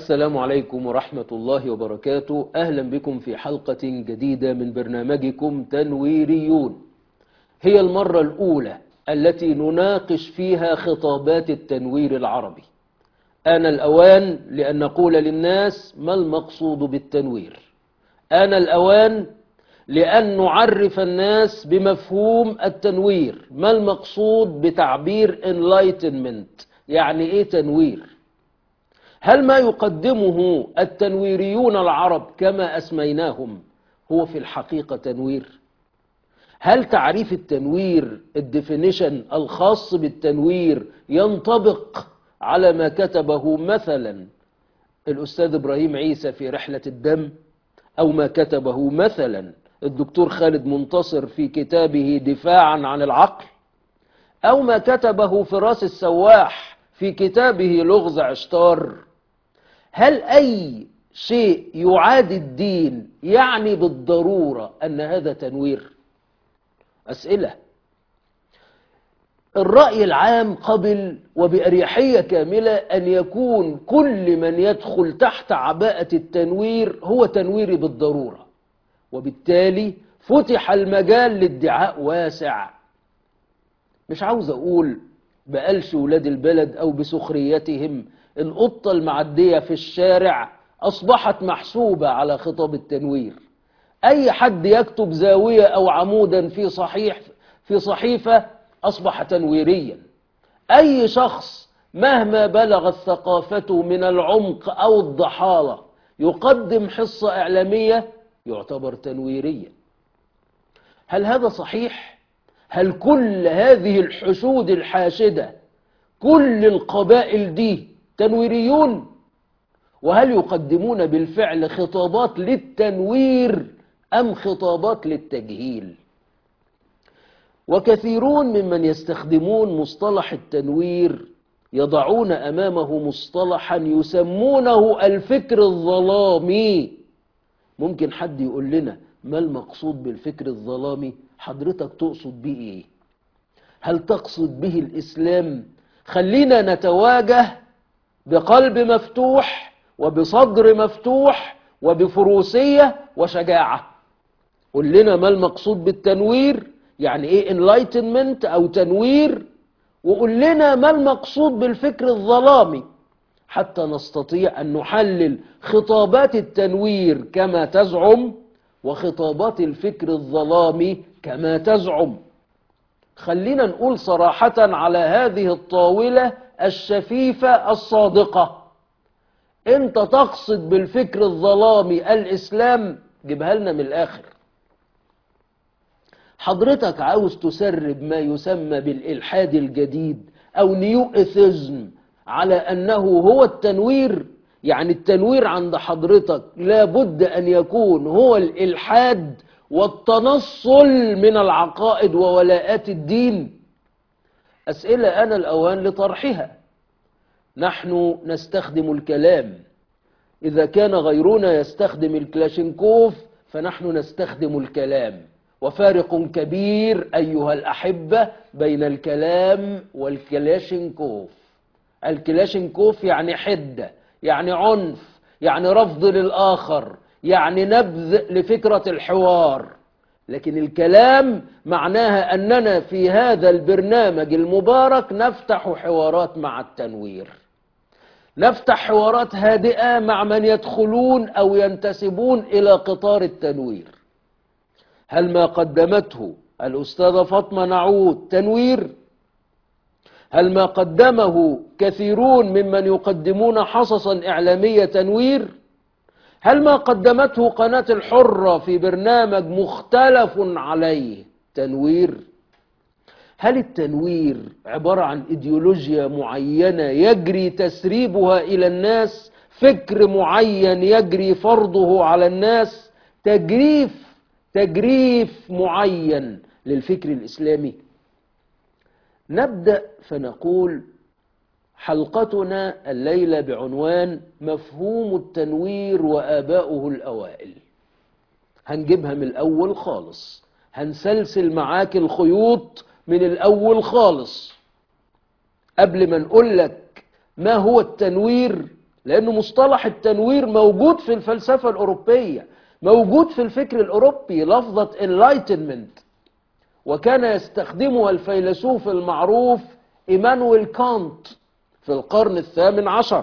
السلام عليكم ورحمة الله وبركاته أهلا بكم في حلقة جديدة من برنامجكم تنويريون هي المرة الأولى التي نناقش فيها خطابات التنوير العربي آن الأوان لأن نقول للناس ما المقصود بالتنوير آن الأوان لأن نعرف الناس بمفهوم التنوير ما المقصود بتعبير enlightenment يعني إيه تنوير هل ما يقدمه التنويريون العرب كما أسميناهم هو في الحقيقة تنوير هل تعريف التنوير الديفينيشن الخاص بالتنوير ينطبق على ما كتبه مثلا الأستاذ إبراهيم عيسى في رحلة الدم أو ما كتبه مثلا الدكتور خالد منتصر في كتابه دفاعا عن العقل أو ما كتبه فراس السواح في كتابه لغز عشتار هل أي شيء يعادي الدين يعني بالضرورة أن هذا تنوير أسئلة الرأي العام قبل وبأريحية كاملة أن يكون كل من يدخل تحت عباءة التنوير هو تنويري بالضرورة وبالتالي فتح المجال لادعاء واسع مش عاوز أقول بقلش ولاد البلد أو بسخريتهم القطة المعدية في الشارع أصبحت محسوبة على خطاب التنوير أي حد يكتب زاوية أو عمودا في صحيح في صحيفة أصبح تنويريا أي شخص مهما بلغت ثقافته من العمق أو الضحالة يقدم حصة إعلامية يعتبر تنويريا هل هذا صحيح؟ هل كل هذه الحشود الحاشدة كل القبائل دي تنويريون وهل يقدمون بالفعل خطابات للتنوير أم خطابات للتجهيل وكثيرون ممن يستخدمون مصطلح التنوير يضعون أمامه مصطلحا يسمونه الفكر الظلامي ممكن حد يقول لنا ما المقصود بالفكر الظلامي حضرتك تقصد به ايه هل تقصد به الإسلام خلينا نتواجه بقلب مفتوح وبصدر مفتوح وبفروسية وشجاعة قل لنا ما المقصود بالتنوير يعني ايه enlightenment او تنوير وقل لنا ما المقصود بالفكر الظلامي حتى نستطيع أن نحلل خطابات التنوير كما تزعم وخطابات الفكر الظلامي كما تزعم خلينا نقول صراحة على هذه الطاولة الشفيفة الصادقة انت تقصد بالفكر الظلامي الإسلام جيبها لنا من الآخر حضرتك عاوز تسرب ما يسمى بالإلحاد الجديد أو نيو إثيزم على أنه هو التنوير يعني التنوير عند حضرتك لابد أن يكون هو الإلحاد والتنصل من العقائد وولاءات الدين أسئلة أنا الأوان لطرحها نحن نستخدم الكلام إذا كان غيرنا يستخدم الكلاشينكوف فنحن نستخدم الكلام وفارق كبير أيها الأحبة بين الكلام والكلاشينكوف الكلاشينكوف يعني حدة يعني عنف يعني رفض للآخر يعني نبذ لفكرة الحوار لكن الكلام معناها أننا في هذا البرنامج المبارك نفتح حوارات مع التنوير نفتح حوارات هادئة مع من يدخلون أو ينتسبون إلى قطار التنوير هل ما قدمته الأستاذة فاطمة نعود تنوير هل ما قدمه كثيرون ممن يقدمون حصصا إعلامية تنوير هل ما قدمته قناة الحرة في برنامج مختلف عليه تنوير هل التنوير عبارة عن إيديولوجيا معينة يجري تسريبها إلى الناس فكر معين يجري فرضه على الناس تجريف تجريف معين للفكر الإسلامي نبدأ فنقول حلقتنا الليلة بعنوان مفهوم التنوير وآباؤه الأوائل هنجيبها من الأول خالص هنسلسل معاك الخيوط من الأول خالص قبل ما نقول لك ما هو التنوير لأن مصطلح التنوير موجود في الفلسفة الأوروبية موجود في الفكر الأوروبي لفظة enlightenment وكان يستخدمها الفيلسوف المعروف إيمانويل كانت في القرن الثامن عشر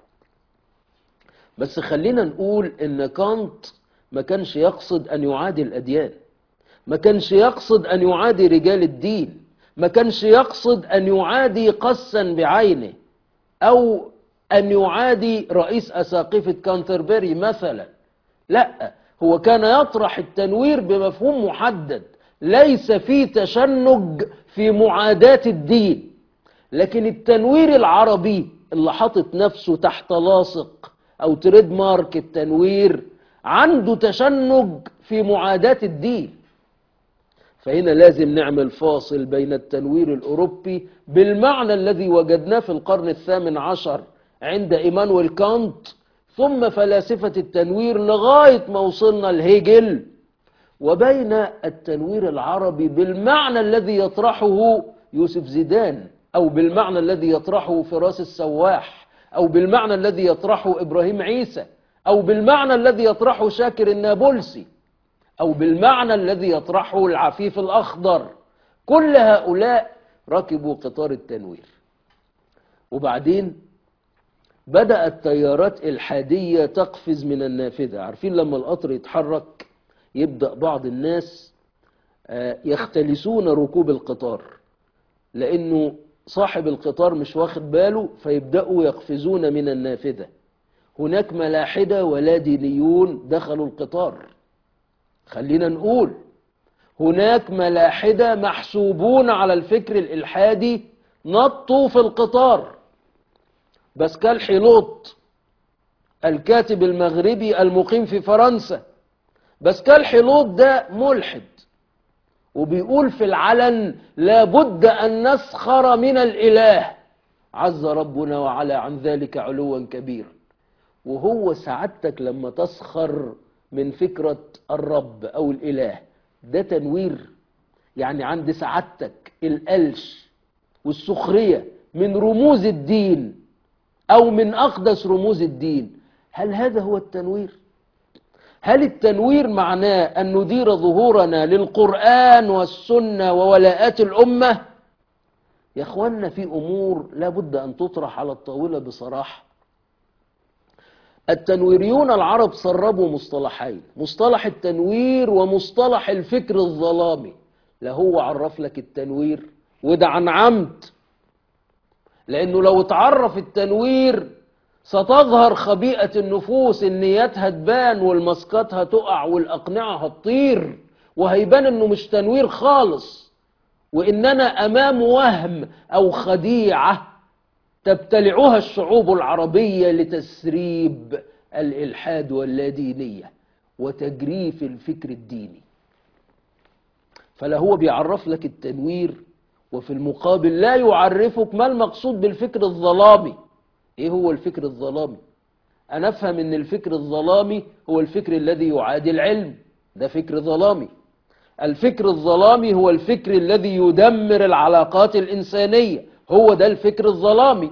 بس خلينا نقول إن كانت ما كانش يقصد أن يعادي الأديان ما كانش يقصد أن يعادي رجال الدين ما كانش يقصد أن يعادي قسا بعينه أو أن يعادي رئيس أساقفة كانتربري مثلا لا هو كان يطرح التنوير بمفهوم محدد ليس في تشنج في معاداة الدين لكن التنوير العربي اللي حاطط نفسه تحت لاصق أو تريد مارك التنوير عنده تشنج في معاداة الدين فهنا لازم نعمل فاصل بين التنوير الأوروبي بالمعنى الذي وجدناه في القرن الثامن عشر عند إيمانويل كانت ثم فلاسفة التنوير لغاية ما وصلنا لهيجل وبين التنوير العربي بالمعنى الذي يطرحه يوسف زيدان أو بالمعنى الذي يطرحه فراس السواح أو بالمعنى الذي يطرحه إبراهيم عيسى أو بالمعنى الذي يطرحه شاكر النابلسي أو بالمعنى الذي يطرحه العفيف الأخضر كل هؤلاء ركبوا قطار التنوير وبعدين بدأت تيارات إلحادية تقفز من النافذة عارفين لما القطر يتحرك يبدأ بعض الناس يختلسون ركوب القطار لأنه صاحب القطار مش واخد باله فيبدأوا يقفزون من النافذة هناك ملاحدة ولا دينيون دخلوا القطار خلينا نقول هناك ملاحدة محسوبون على الفكر الإلحادي نطوا في القطار باسكال حيلوط الكاتب المغربي المقيم في فرنسا باسكال حيلوط ده ملحد وبيقول في العلن لابد أن نسخر من الإله عز ربنا وعلى عن ذلك علوا كبيرا وهو سعادتك لما تسخر من فكرة الرب أو الإله ده تنوير يعني عند سعادتك القلش والسخرية من رموز الدين أو من أقدس رموز الدين هل هذا هو التنوير؟ هل التنوير معناه أن ندير ظهورنا للقرآن والسنة وولاءات الأمة؟ يا أخوانا في أمور لابد أن تطرح على الطاولة بصراحة التنويريون العرب سربوا مصطلحين مصطلح التنوير ومصطلح الفكر الظلامي لا هو عرف لك التنوير وده عن عمد لأنه لو اتعرف التنوير ستظهر خبيئة النفوس النيات هتبان والمسكات هتقع والأقنعة هتطير وهيبان انه مش تنوير خالص وإننا أمام وهم أو خديعة تبتلعها الشعوب العربية لتسريب الإلحاد واللادينية وتجريف الفكر الديني فلا هو بيعرف لك التنوير وفي المقابل لا يعرفك ما المقصود بالفكر الظلامي ايه هو الفكر الظلامي انا افهم ان الفكر الظلامي هو الفكر الذي يعادي العلم ده فكر ظلامي الفكر الظلامي هو الفكر الذي يدمر العلاقات الإنسانية هو ده الفكر الظلامي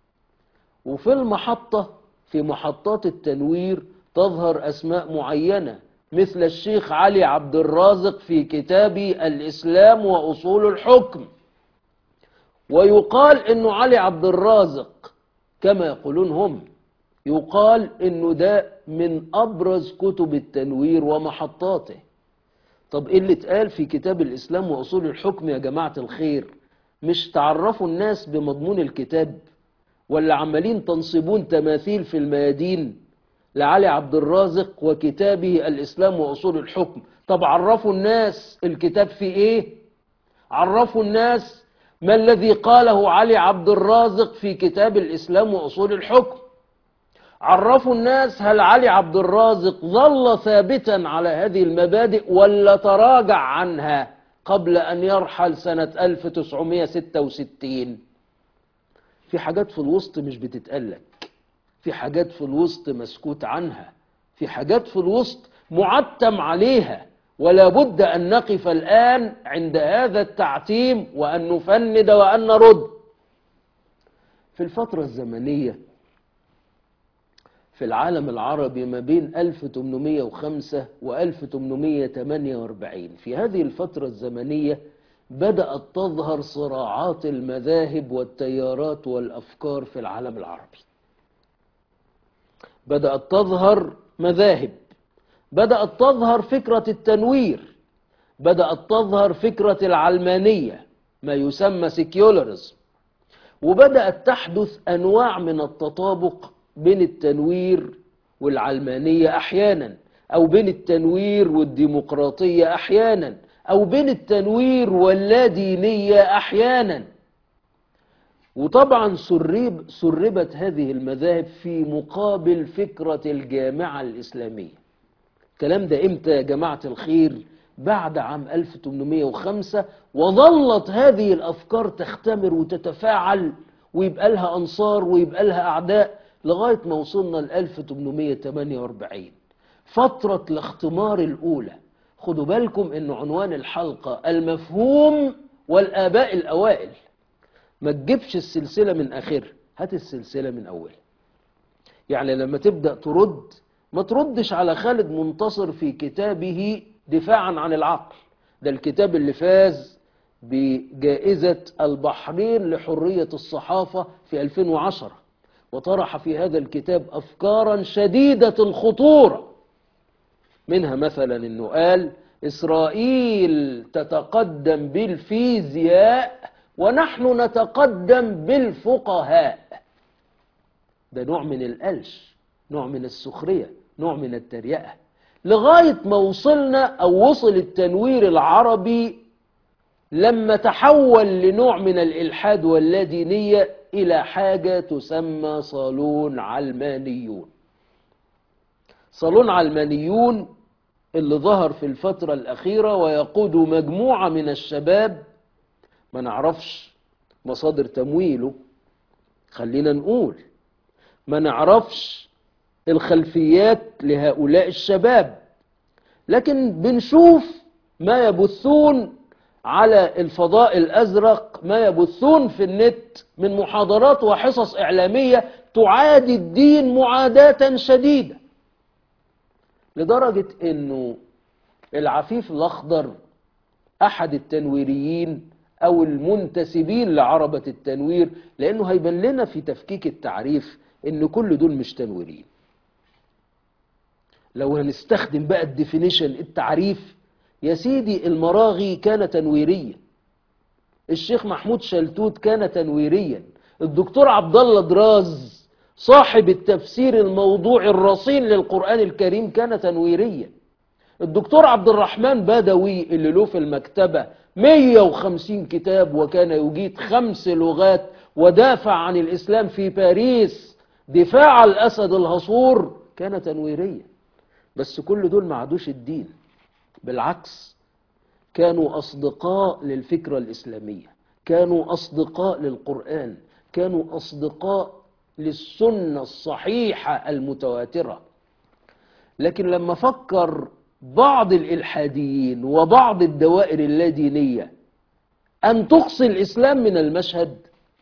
وفي المحطة في محطات التنوير تظهر أسماء معينة مثل الشيخ علي عبد الرازق في كتاب الإسلام وأصول الحكم ويقال أنه علي عبد الرازق كما يقولون هم يقال أنه ده من أبرز كتب التنوير ومحطاته طب إيه اللي اتقال في كتاب الإسلام وأصول الحكم يا جماعة الخير مش تعرفوا الناس بمضمون الكتاب ولا عمالين تنصبون تماثيل في الميادين لعلي عبد الرازق وكتابه الإسلام وأصول الحكم طب عرفوا الناس الكتاب فيه إيه عرفوا الناس ما الذي قاله علي عبد الرازق في كتاب الإسلام وأصول الحكم عرفوا الناس هل علي عبد الرازق ظل ثابتا على هذه المبادئ ولا تراجع عنها قبل أن يرحل سنة 1966 في حاجات في الوسط مش بتتقلك في حاجات في الوسط مسكوت عنها في حاجات في الوسط معتم عليها ولا بد أن نقف الآن عند هذا التعتيم وأن نفند وأن نرد في الفترة الزمنية في العالم العربي ما بين 1805 و 1848 في هذه الفترة الزمنية بدأت تظهر صراعات المذاهب والتيارات والأفكار في العالم العربي بدأت تظهر مذاهب بدأت تظهر فكرة التنوير بدأت تظهر فكرة العلمانية ما يسمى سيكيولاريزم وبدأت تحدث أنواع من التطابق بين التنوير والعلمانية أحيانا أو بين التنوير والديمقراطية أحيانا أو بين التنوير واللادينية أحيانا وطبعا سرب سربت هذه المذاهب في مقابل فكرة الجامعة الإسلامية الكلام ده إمتى يا جماعة الخير بعد عام 1805 وظلت هذه الأفكار تختمر وتتفاعل ويبقى لها أنصار ويبقى لها أعداء لغاية ما وصلنا ل 1848 فترة الاختمار الأولى خدوا بالكم أن عنوان الحلقة المفهوم والآباء الأوائل ما تجيبش السلسلة من آخرها هات السلسلة من أولها يعني لما تبدأ ترد ما تردش على خالد منتصر في كتابه دفاعا عن العقل ده الكتاب اللي فاز بجائزة البحرين لحرية الصحافة في 2010 وطرح في هذا الكتاب أفكارا شديدة الخطورة منها مثلا أنه قال إسرائيل تتقدم بالفيزياء ونحن نتقدم بالفقهاء ده نوع من القلش نوع من السخرية نوع من التريقة لغاية ما وصلنا أو وصل التنوير العربي لما تحول لنوع من الإلحاد واللادينية إلى حاجة تسمى صالون علمانيون صالون علمانيون اللي ظهر في الفترة الأخيرة ويقود مجموعة من الشباب ما نعرفش مصادر تمويله خلينا نقول ما نعرفش الخلفيات لهؤلاء الشباب لكن بنشوف ما يبثون على الفضاء الأزرق ما يبثون في النت من محاضرات وحصص إعلامية تعادي الدين معاداة شديدة لدرجة أنه العفيف الأخضر أحد التنويريين أو المنتسبين لعربة التنوير لأنه هيبان لنا في تفكيك التعريف أن كل دول مش تنويريين لو هنستخدم بقى الديفينيشن التعريف يا سيدي المراغي كان تنويريا الشيخ محمود شلتوت كان تنويريا الدكتور عبد الله دراز صاحب التفسير الموضوعي الرصين للقرآن الكريم كان تنويريا الدكتور عبد الرحمن بدوي اللي له في المكتبة 150 كتاب وكان يجيد خمس لغات ودافع عن الإسلام في باريس دفاع الأسد الهصور كان تنويريا بس كل دول ما عادوش الدين بالعكس كانوا أصدقاء للفكرة الإسلامية كانوا أصدقاء للقرآن كانوا أصدقاء للسنة الصحيحة المتواترة لكن لما فكر بعض الإلحاديين وبعض الدوائر اللادينية أن تقصي الإسلام من المشهد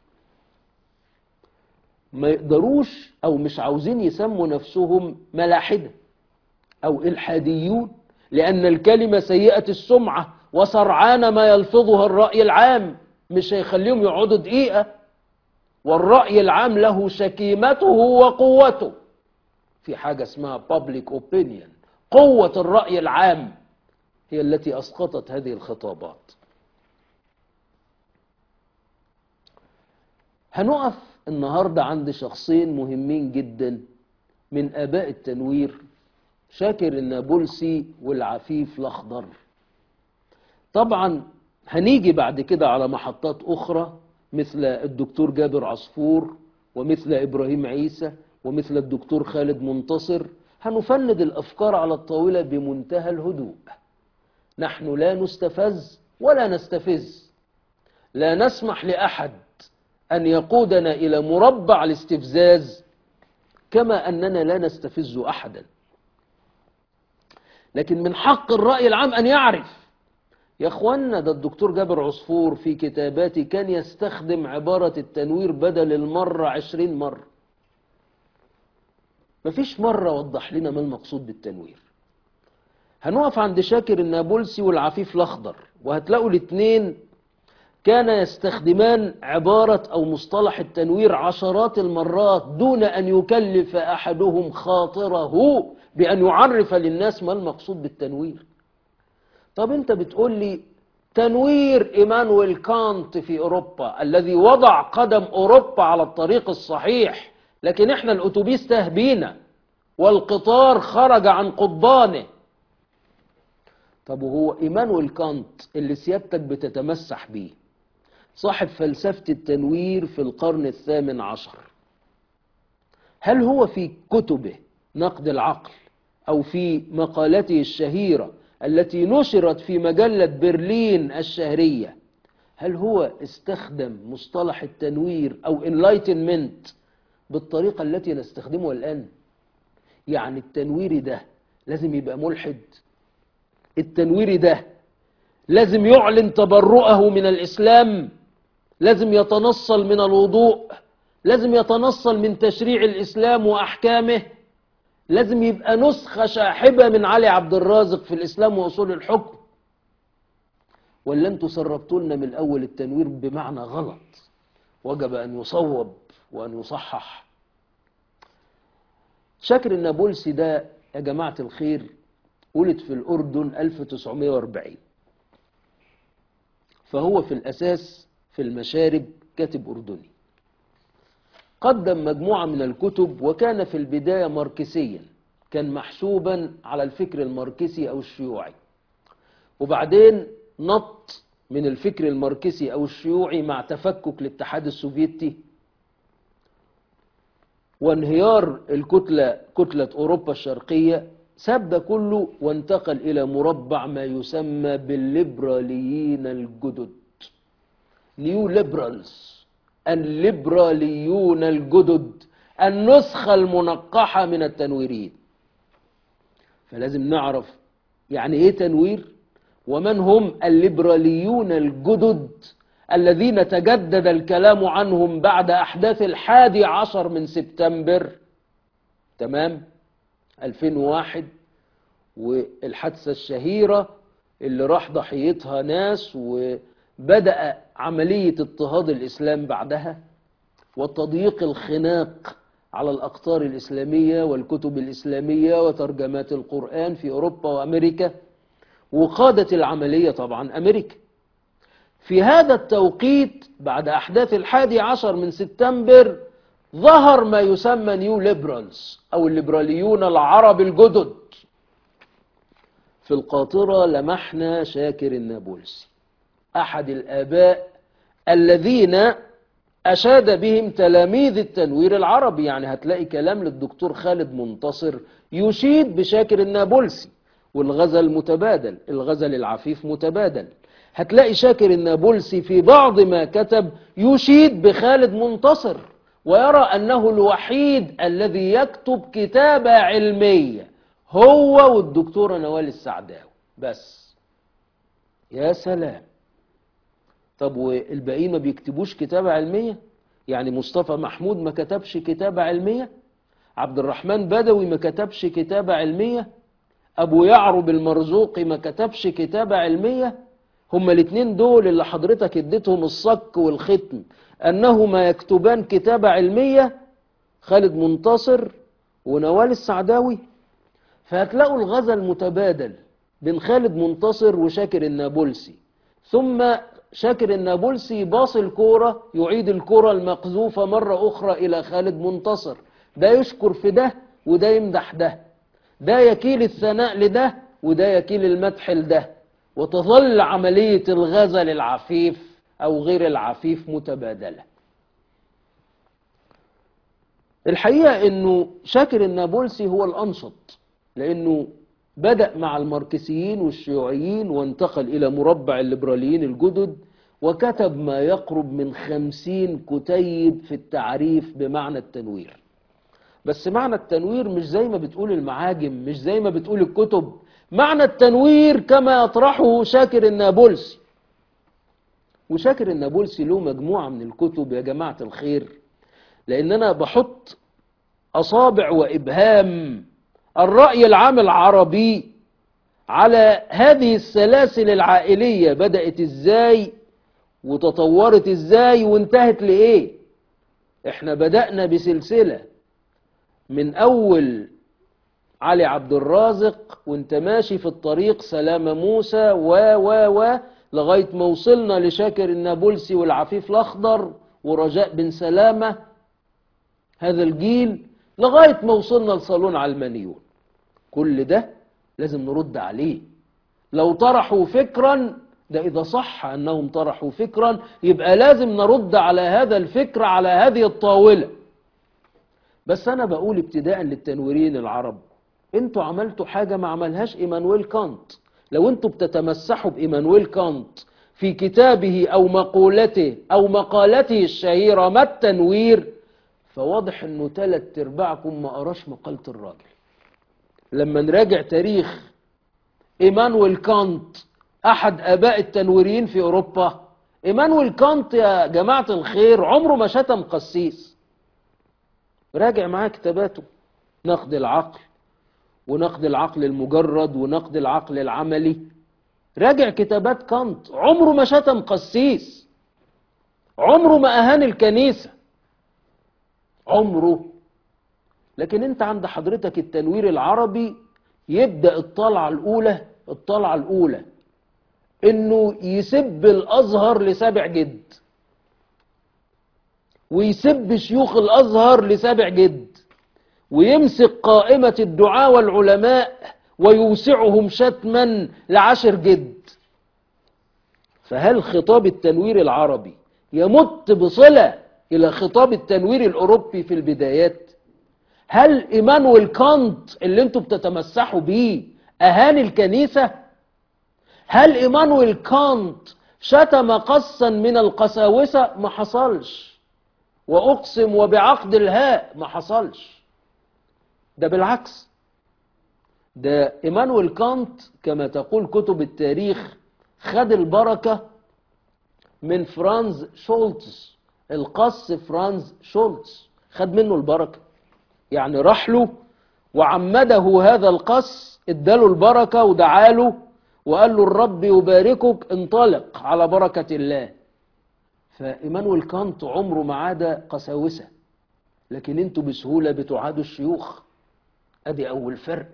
ما يقدروش أو مش عاوزين يسموا نفسهم ملاحدة أو إلحاديون لأن الكلمة سيئة السمعة وسرعان ما يلفظها الرأي العام مش هيخليهم يقعدوا دقيقة والرأي العام له شكيمته وقوته في حاجة اسمها public opinion قوة الرأي العام هي التي أسقطت هذه الخطابات هنقف النهاردة عند شخصين مهمين جدا من آباء التنوير شاكر النابلسي والعفيف الأخضر طبعا هنيجي بعد كده على محطات أخرى مثل الدكتور جابر عصفور ومثل إبراهيم عيسى ومثل الدكتور خالد منتصر هنفند الأفكار على الطاولة بمنتهى الهدوء نحن لا نستفز ولا نستفز لا نسمح لأحد أن يقودنا إلى مربع الاستفزاز كما أننا لا نستفز أحدا لكن من حق الرأي العام أن يعرف يا أخوانا ده الدكتور جابر عصفور في كتاباته كان يستخدم عبارة التنوير بدل المرة عشرين مرة مفيش مرة وضح لنا ما المقصود بالتنوير هنقف عند شاكر النابلسي والعفيف الأخضر وهتلاقوا الاثنين كان يستخدمان عبارة أو مصطلح التنوير عشرات المرات دون أن يكلف أحدهم خاطره بأن يعرف للناس ما المقصود بالتنوير طب أنت بتقول لي تنوير إيمانويل كانت في أوروبا الذي وضع قدم أوروبا على الطريق الصحيح لكن إحنا الأتوبيس تهبينا والقطار خرج عن قضبانه طب وهو إيمانويل كانت اللي سيادتك بتتمسح بيه صاحب فلسفة التنوير في القرن الثامن عشر هل هو في كتبه نقد العقل أو في مقالته الشهيرة التي نشرت في مجلة برلين الشهرية هل هو استخدم مصطلح التنوير أو enlightenment بالطريقة التي نستخدمها الآن يعني التنوير ده لازم يبقى ملحد التنوير ده لازم يعلن تبرؤه من الإسلام لازم يتنصل من الوضوء لازم يتنصل من تشريع الإسلام وأحكامه لازم يبقى نسخة شاحبة من علي عبد الرازق في الإسلام وأصول الحكم ولا انتوا سربتوا لنا من الأول التنوير بمعنى غلط وجب أن يصوب وأن يصحح شاكر النابلسي ده يا جماعة الخير ولد في الأردن 1940 فهو في الأساس في المشارب كاتب أردني قدم مجموعة من الكتب وكان في البداية ماركسيا كان محسوبا على الفكر الماركسي أو الشيوعي وبعدين نط من الفكر الماركسي أو الشيوعي مع تفكك الاتحاد السوفيتي وانهيار الكتلة كتلة أوروبا الشرقية ساب ده كله وانتقل إلى مربع ما يسمى بالليبراليين الجدد نيو ليبرالز الليبراليون الجدد النسخة المنقحة من التنويريين فلازم نعرف يعني ايه تنوير ومن هم الليبراليون الجدد الذين تجدد الكلام عنهم بعد أحداث الحادي عشر من سبتمبر تمام 2001 والحادثة الشهيرة اللي راح ضحيتها ناس وبدأ عملية اضطهاد الإسلام بعدها وتضييق الخناق على الأقطار الإسلامية والكتب الإسلامية وترجمات القرآن في أوروبا وأمريكا وقادت العملية طبعا أمريكا في هذا التوقيت بعد أحداث الحادي عشر من سبتمبر ظهر ما يسمى نيو ليبرالز أو الليبراليون العرب الجدد في القاطرة لمحنا شاكر النابلسي أحد الآباء الذين أشاد بهم تلاميذ التنوير العربي يعني هتلاقي كلام للدكتور خالد منتصر يشيد بشاكر النابلسي والغزل متبادل الغزل العفيف متبادل هتلاقي شاكر النابلسي في بعض ما كتب يشيد بخالد منتصر ويرى أنه الوحيد الذي يكتب كتابة علمية هو والدكتورة نوال السعداوي بس يا سلام طب والباقيين ما بيكتبوش كتابة علمية يعني مصطفى محمود ما كتبش كتابة علمية عبد الرحمن بدوي ما كتبش كتابة علمية أبو يعرب المرزوقي ما كتبش كتابة علمية هما الاثنين دول اللي حضرتك اديتهم الصك والختم أنهما يكتبان كتابة علمية خالد منتصر ونوال السعداوي فهتلاقوا الغزل متبادل بين خالد منتصر وشاكر النابلسي ثم شاكر النابلسي باص الكورة يعيد الكرة المقذوفة مرة أخرى إلى خالد منتصر ده يشكر في ده وده يمدح ده ده يكيل الثناء لده وده يكيل المدح لده وتظل عملية الغزل العفيف أو غير العفيف متبادلة الحقيقة أنه شاكر النابلسي هو الأنشط لأنه بدأ مع الماركسيين والشيوعيين وانتقل إلى مربع الليبراليين الجدد وكتب ما يقرب من خمسين كتيب في التعريف بمعنى التنوير بس معنى التنوير مش زي ما بتقول المعاجم مش زي ما بتقول الكتب معنى التنوير كما يطرحه شاكر النابلسي وشاكر النابلسي له مجموعة من الكتب يا جماعة الخير لأن أنا بحط أصابع وإبهام الرأي العام العربي على هذه السلاسل العائلية بدأت إزاي وتطورت إزاي وانتهت لإيه إحنا بدأنا بسلسلة من أول علي عبد الرازق وانت ماشي في الطريق سلام موسى و و و لغاية ما وصلنا لشاكر النابلسي والعفيف الأخضر ورجاء بن سلامة هذا الجيل لغاية ما وصلنا لصالون علمانيون كل ده لازم نرد عليه لو طرحوا فكرا ده إذا صح أنهم طرحوا فكرا يبقى لازم نرد على هذا الفكر على هذه الطاولة بس أنا بقول ابتداء للتنويرين العرب انتوا عملتوا حاجة ما عملهاش إيمانويل كانت لو انتوا بتتمسحوا بإيمانويل كانت في كتابه أو مقولته أو مقالته الشهيرة ما التنوير فواضح انه تلت ارباعكم ما قراش مقالة الراجل لما نراجع تاريخ ايمانويل كانت احد اباء التنويريين في اوروبا ايمانويل كانت يا جماعة الخير عمره ما شتم قسيس راجع معاه كتاباته نقد العقل ونقد العقل المجرد ونقد العقل العملي راجع كتابات كانت عمره ما شتم قسيس عمره ما اهان الكنيسه عمره لكن انت عند حضرتك التنوير العربي يبدأ الطلعة الأولى الطلعة الأولى إنه يسب الأزهر لسابع جد ويسب شيوخ الأزهر لسابع جد ويمسك قائمة الدعاء والعلماء ويوسعهم شتما لعشر جد فهل خطاب التنوير العربي يمت بصلة إلى خطاب التنوير الأوروبي في البدايات هل إيمانويل كانت اللي انتوا بتتمسحوا بيه أهان الكنيسة هل إيمانويل كانت شتم قصا من القساوسة ما حصلش وأقسم وبعقد الهاء ما حصلش ده بالعكس ده إيمانويل كانت كما تقول كتب التاريخ خد البركة من فرانز شولتز القص فرانز شولتز خد منه البركة يعني راح له وعمده هذا القص اداله البركة ودعاله وقال له الرب يباركك انطلق على بركة الله فإيمانويل كانت عمره ما عاد قساوسة لكن انتوا بسهولة بتعادوا الشيوخ ادي اول فرق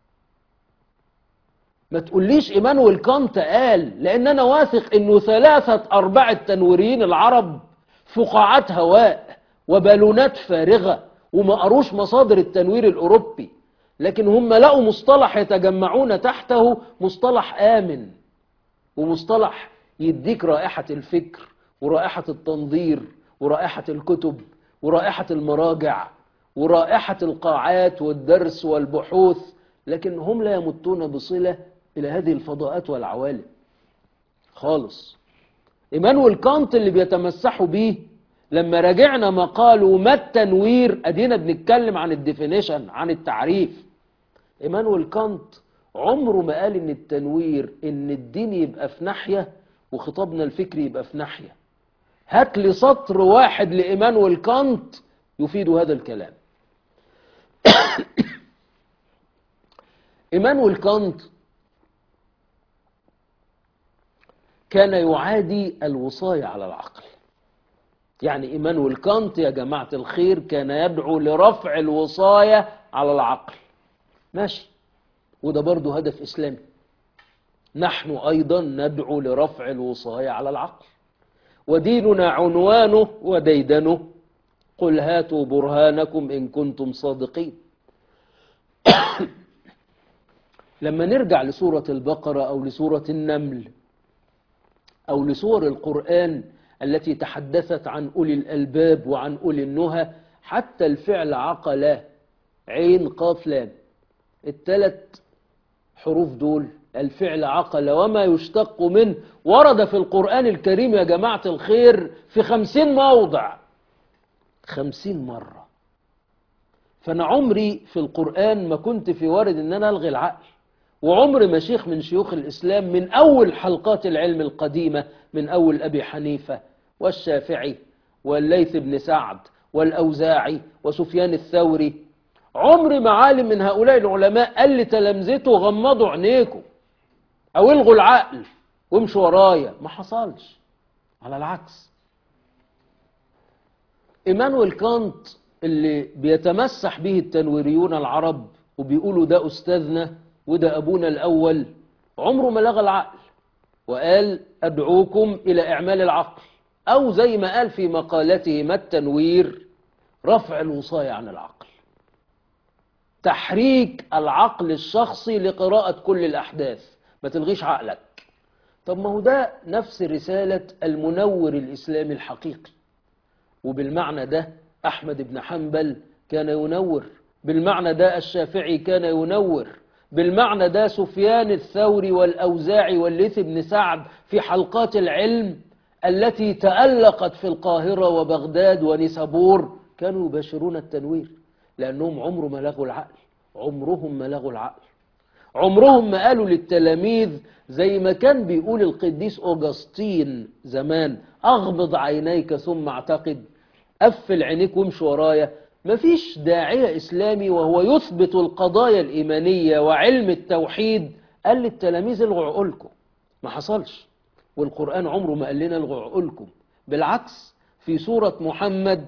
ما تقوليش ايمانويل كانت قال لان انا واثق انه ثلاثة ارباع التنويريين العرب فقاعات هواء وبالونات فارغة وما قروش مصادر التنوير الأوروبي لكن هم لقوا مصطلح يتجمعون تحته مصطلح آمن ومصطلح يديك رائحة الفكر ورائحة التنظير ورائحة الكتب ورائحة المراجع ورائحة القاعات والدرس والبحوث لكن هم لا يمتون بصلة إلى هذه الفضاءات والعوالم خالص إيمانويل كانت اللي بيتمسحوا بيه لما راجعنا ما قالوا ما التنوير ادينا بنتكلم عن الديفينيشن عن التعريف ايمانويل كانت عمره ما قال ان التنوير ان الدين يبقى في ناحية وخطابنا الفكري يبقى في ناحية هات لي سطر واحد لايمانويل كانت يفيد هذا الكلام ايمانويل كانت كان يعادي الوصاية على العقل يعني إيمانويل كانت يا جماعة الخير كان يدعو لرفع الوصاية على العقل ماشي وده برضه هدف إسلامي نحن أيضا ندعو لرفع الوصاية على العقل وديننا عنوانه وديدنه قل هاتوا برهانكم إن كنتم صادقين لما نرجع لسورة البقرة أو لسورة النمل أو لسور القرآن التي تحدثت عن أولي الألباب وعن أولي النهى حتى الفعل عقلة عين قاف لام الثلاث حروف دول الفعل عقل وما يشتق منه ورد في القرآن الكريم يا جماعة الخير في خمسين موضع خمسين مرة فأنا عمري في القرآن ما كنت في وارد أن أنا ألغي العقل وعمر ما شيخ من شيوخ الإسلام من أول حلقات العلم القديمة من أول أبي حنيفة والشافعي والليث بن سعد والأوزاعي وسفيان الثوري عمر ما عالم من هؤلاء العلماء قال لتلامذته غمضوا عينيكم أو الغوا العقل وامشوا ورايا ما حصلش على العكس إيمانويل كانت اللي بيتمسح به التنويريون العرب وبيقولوا ده أستاذنا وده أبونا الأول عمره ما لغى العقل وقال أدعوكم إلى إعمال العقل أو زي ما قال في مقالته ما التنوير رفع الوصاية عن العقل تحريك العقل الشخصي لقراءة كل الأحداث ما تلغيش عقلك طب ما هو ده نفس رسالة المنور الإسلامي الحقيقي وبالمعنى ده أحمد بن حنبل كان ينور بالمعنى ده الشافعي كان ينور بالمعنى ده سفيان الثوري والأوزاعي والليث بن سعد في حلقات العلم التي تألقت في القاهرة وبغداد ونسابور كانوا يباشرون التنوير لأنهم عمره ما لغوا العقل عمرهم ما لغوا العقل عمرهم ما قالوا للتلاميذ زي ما كان بيقول القديس أوغسطين زمان أغمض عينيك ثم اعتقد قفل عينيك وامشي ورايا مفيش داعية إسلامي وهو يثبت القضايا الإيمانية وعلم التوحيد قال للتلاميذ الغوا عقولكم ما حصلش والقرآن عمره ما قال لنا الغوا عقولكم بالعكس في سورة محمد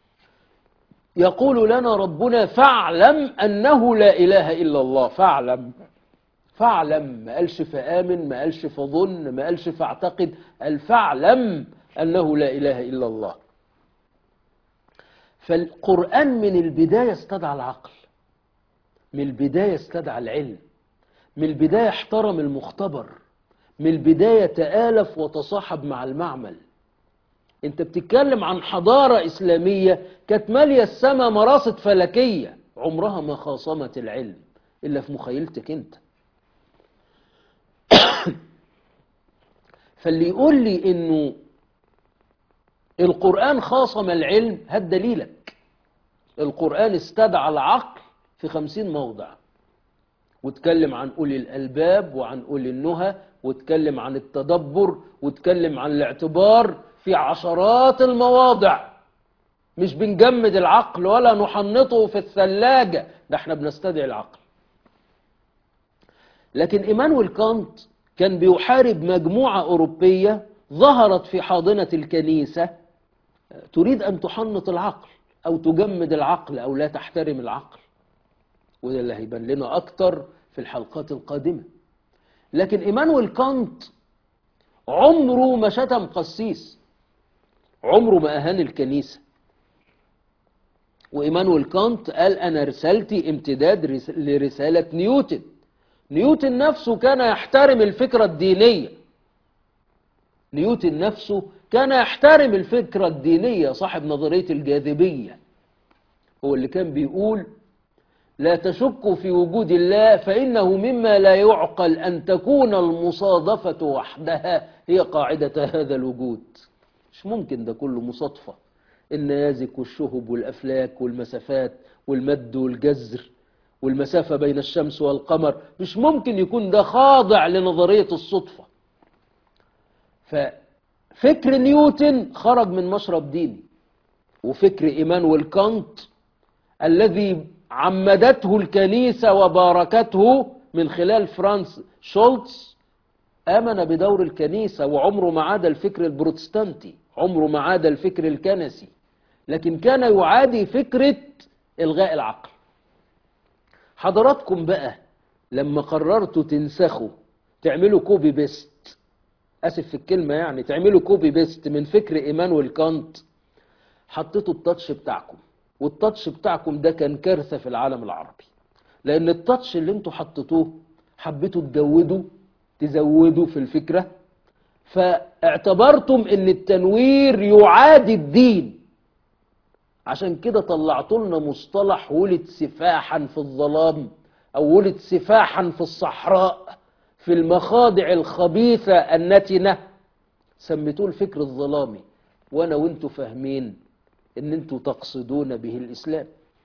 يقول لنا ربنا فاعلم أنه لا إله إلا الله فاعلم فاعلم ما قالش فآمن ما قالش فظن ما قالش فاعتقد قال فاعلم أنه لا إله إلا الله فالقرآن من البداية استدعى العقل من البداية استدعى العلم من البداية احترم المختبر من البداية تآلف وتصاحب مع المعمل انت بتتكلم عن حضارة إسلامية كانت مالية السماء مراصد فلكية عمرها ما خاصمت العلم إلا في مخيلتك انت فاللي يقول لي انه القرآن خاصم العلم هات دليلك القرآن استدعى العقل في خمسين موضع واتكلم عن أولي الألباب وعن أولي النهى واتكلم عن التدبر واتكلم عن الاعتبار في عشرات المواضع مش بنجمد العقل ولا نحنطه في الثلاجة ده احنا بنستدعي العقل لكن إيمانويل كانت كان بيحارب مجموعة أوروبية ظهرت في حاضنة الكنيسة تريد أن تحنط العقل أو تجمد العقل أو لا تحترم العقل وده اللي هيبان لنا أكتر في الحلقات القادمة لكن إيمانويل كانت عمره ما شتم قسيس عمره ما أهان الكنيسة وإيمانويل كانت قال أنا رسالتي امتداد رس- لرسالة نيوتن نيوتن نفسه كان يحترم الفكرة الدينية نيوتن نفسه كان يحترم الفكرة الدينية صاحب نظرية الجاذبية هو اللي كان بيقول لا تشكوا في وجود الله فإنه مما لا يعقل أن تكون المصادفة وحدها هي قاعدة هذا الوجود مش ممكن ده كله مصادفة النيازك والشهب والأفلاك والمسافات والمد والجزر والمسافة بين الشمس والقمر مش ممكن يكون ده خاضع لنظرية الصدفة ففكر نيوتن خرج من مشرب ديني وفكر إيمانويل كانت الذي عمدته الكنيسة وباركته من خلال فرانس شولتز آمن بدور الكنيسة وعمره ما عاد الفكر البروتستانتي عمره ما عاد الفكر الكنسي لكن كان يعادي فكرة إلغاء العقل حضراتكم بقى لما قررتوا تنسخوا تعملوا كوبي بيست اسف في الكلمه يعني تعملوا كوبي بيست من فكر ايمانويل كانت حطيتوا التاتش بتاعكم والتاتش بتاعكم ده كان كارثه في العالم العربي لان التاتش اللي انتوا حطيتوه حبيتوا تجودوا تزودوا في الفكره فاعتبرتم ان التنوير يعادي الدين عشان كده طلعتوا لنا مصطلح ولد سفاحا في الظلام او ولد سفاحا في الصحراء في المخادع الخبيثة النتنة سميتوه الفكر الظلامي وانا وانتوا فاهمين ان انتوا تقصدون به الاسلام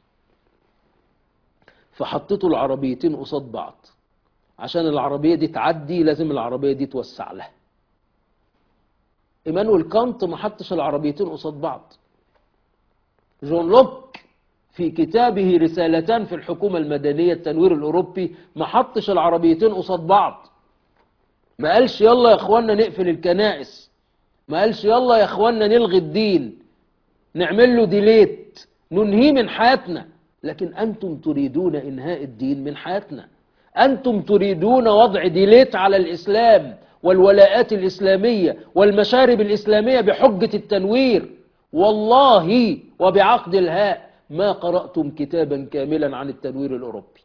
فحطيتوا العربيتين قصاد بعض عشان العربية دي تعدي لازم العربية دي توسع لها ايمانويل كانت ما حطش العربيتين قصاد بعض جون لوك في كتابه رسالتان في الحكومة المدنية التنوير الأوروبي ما حطش العربيتين قصاد بعض ما قالش يلا يا اخوانا نقفل الكنائس ما قالش يلا يا اخوانا نلغي الدين نعمل له ديليت ننهيه من حياتنا لكن أنتم تريدون إنهاء الدين من حياتنا أنتم تريدون وضع ديليت على الإسلام والولاءات الإسلامية والمشارب الإسلامية بحجة التنوير والله وبعقد الهاء ما قرأتم كتابا كاملا عن التنوير الأوروبي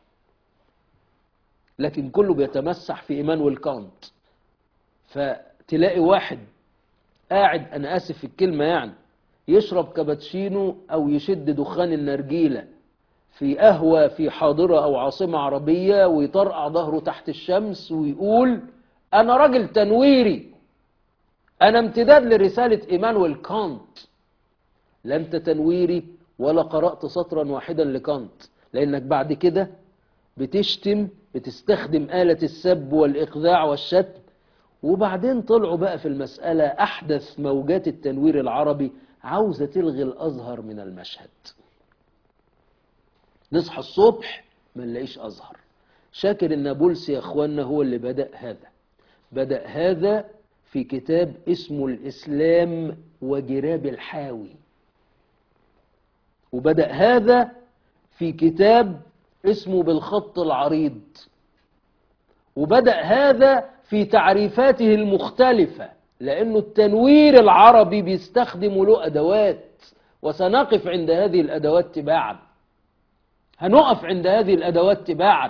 لكن كله بيتمسح في إيمانويل كانت فتلاقي واحد قاعد أنا آسف في الكلمة يعني يشرب كابتشينو أو يشد دخان النرجيلة في قهوة في حاضرة أو عاصمة عربية ويطرقع ظهره تحت الشمس ويقول أنا راجل تنويري أنا امتداد لرسالة إيمانويل كانت لا أنت تنويري ولا قرأت سطرا واحدا لكانت لأنك بعد كده بتشتم بتستخدم آلة السب والإخذاع والشتم وبعدين طلعوا بقى في المسألة أحدث موجات التنوير العربي عاوزة تلغي الأزهر من المشهد نصحى الصبح ما نلاقيش أزهر شاكر النابلسي يا أخوانا هو اللي بدأ هذا بدأ هذا في كتاب اسمه الإسلام وجراب الحاوي وبدأ هذا في كتاب اسمه بالخط العريض وبدأ هذا في تعريفاته المختلفة لأنه التنوير العربي بيستخدم له أدوات وسنقف عند هذه الأدوات تباعا هنقف عند هذه الأدوات تباعا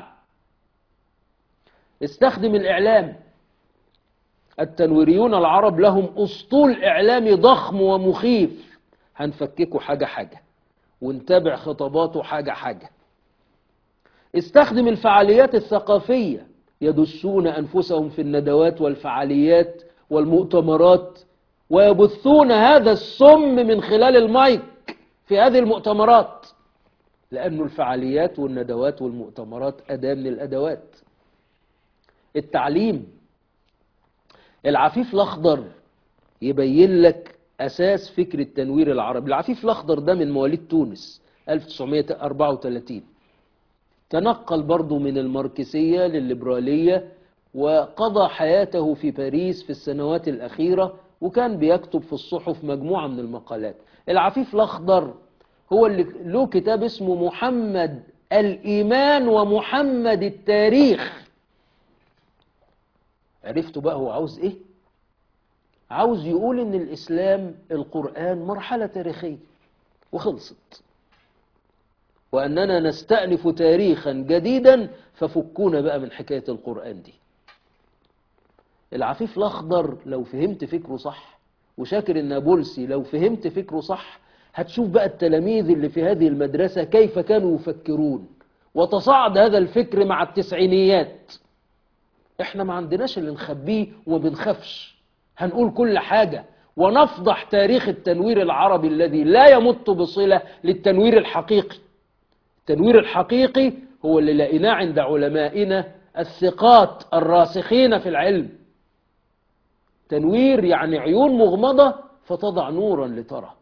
استخدم الإعلام التنويريون العرب لهم أسطول إعلامي ضخم ومخيف هنفككه حاجة حاجة ونتابع خطاباته حاجة حاجة استخدم الفعاليات الثقافية يدسون أنفسهم في الندوات والفعاليات والمؤتمرات ويبثون هذا السم من خلال المايك في هذه المؤتمرات لأن الفعاليات والندوات والمؤتمرات أداة من الأدوات التعليم العفيف الأخضر يبين لك أساس فكر التنوير العربي العفيف الأخضر ده من مواليد تونس 1934 تنقل برضه من الماركسية للليبرالية وقضى حياته في باريس في السنوات الأخيرة وكان بيكتب في الصحف مجموعة من المقالات العفيف الأخضر هو اللي له كتاب اسمه محمد الإيمان ومحمد التاريخ عرفتوا بقى هو عاوز ايه عاوز يقول ان الإسلام القرآن مرحلة تاريخية وخلصت وأننا نستأنف تاريخا جديدا ففكونا بقى من حكاية القرآن دي العفيف الأخضر لو فهمت فكره صح وشاكر النابلسي لو فهمت فكره صح هتشوف بقى التلاميذ اللي في هذه المدرسة كيف كانوا يفكرون وتصاعد هذا الفكر مع التسعينيات احنا ما عندناش اللي نخبيه وما بنخافش هنقول كل حاجة ونفضح تاريخ التنوير العربي الذي لا يمت بصلة للتنوير الحقيقي التنوير الحقيقي هو اللي لقيناه عند علمائنا الثقات الراسخين في العلم تنوير يعني عيون مغمضة فتضع نورا لترى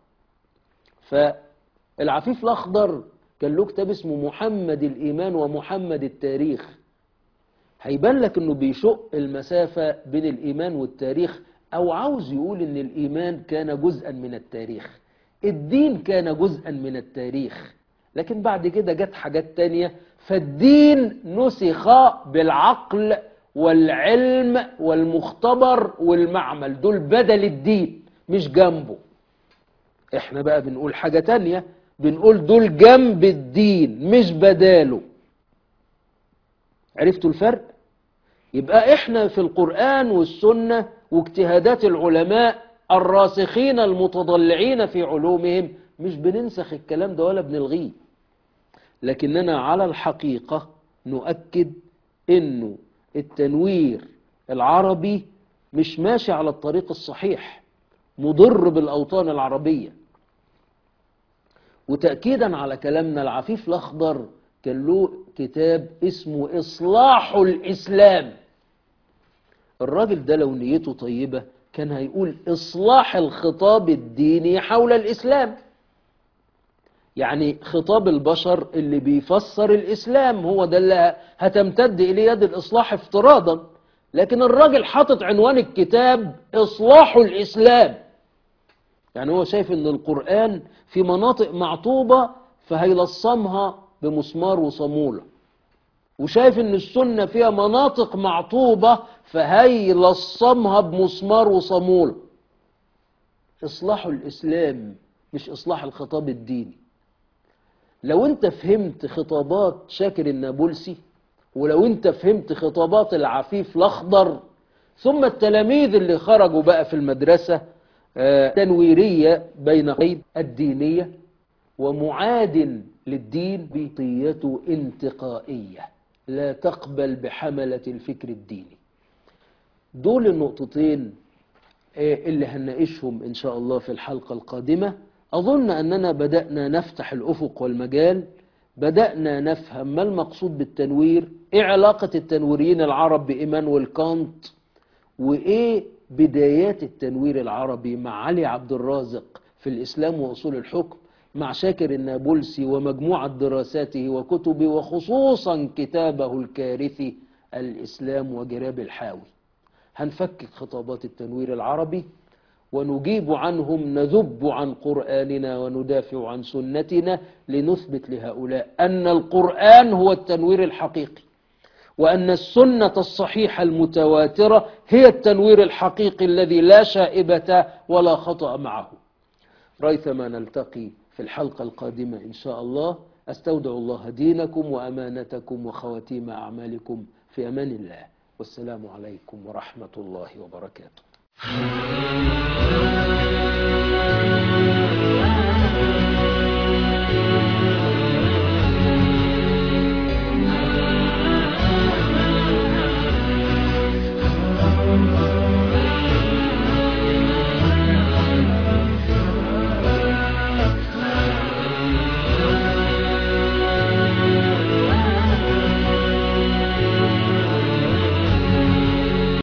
فالعفيف الأخضر كان له كتاب اسمه محمد الإيمان ومحمد التاريخ هيبان لك انه بيشق المسافة بين الإيمان والتاريخ أو عاوز يقول ان الإيمان كان جزءا من التاريخ الدين كان جزءا من التاريخ لكن بعد كده جت حاجات تانية فالدين نسخ بالعقل والعلم والمختبر والمعمل دول بدل الدين مش جنبه احنا بقى بنقول حاجة تانية بنقول دول جنب الدين مش بداله عرفتوا الفرق يبقى احنا في القرآن والسنة واجتهادات العلماء الراسخين المتضلعين في علومهم مش بننسخ الكلام ده ولا بنلغيه لكننا على الحقيقة نؤكد انه التنوير العربي مش ماشي على الطريق الصحيح مضر بالأوطان العربية وتأكيدا على كلامنا العفيف الأخضر كان له كتاب اسمه إصلاح الإسلام الراجل ده لو نيته طيبة كان هيقول إصلاح الخطاب الديني حول الإسلام يعني خطاب البشر اللي بيفسر الإسلام هو ده اللي هتمتد إليه يد الإصلاح افتراضا لكن الراجل حاطط عنوان الكتاب إصلاح الإسلام يعني هو شايف ان القرآن في مناطق معطوبة فهيلصمها بمسمار وصامولة وشايف ان السنة فيها مناطق معطوبة فهيلصمها بمسمار وصامولة إصلاح الإسلام مش إصلاح الخطاب الديني لو انت فهمت خطابات شاكر النابلسي ولو انت فهمت خطابات العفيف الأخضر ثم التلاميذ اللي خرجوا بقى في المدرسة آه، تنويرية بين قيد الدينية ومعاد للدين بطية انتقائية لا تقبل بحملة الفكر الديني دول النقطتين آه، اللي هنناقشهم إن شاء الله في الحلقة القادمة أظن أننا بدأنا نفتح الأفق والمجال بدأنا نفهم ما المقصود بالتنوير إيه علاقة التنويريين العرب بإيمانويل كانت وإيه بدايات التنوير العربي مع علي عبد الرازق في الإسلام وأصول الحكم مع شاكر النابلسي ومجموعة دراساته وكتبه وخصوصا كتابه الكارثي الإسلام وجراب الحاوي هنفكك خطابات التنوير العربي ونجيب عنهم نذب عن قرآننا وندافع عن سنتنا لنثبت لهؤلاء أن القرآن هو التنوير الحقيقي وأن السنة الصحيحة المتواترة هي التنوير الحقيقي الذي لا شائبة ولا خطأ معه ريثما نلتقي في الحلقة القادمة إن شاء الله أستودع الله دينكم وأمانتكم وخواتيم أعمالكم في أمان الله والسلام عليكم ورحمة الله وبركاته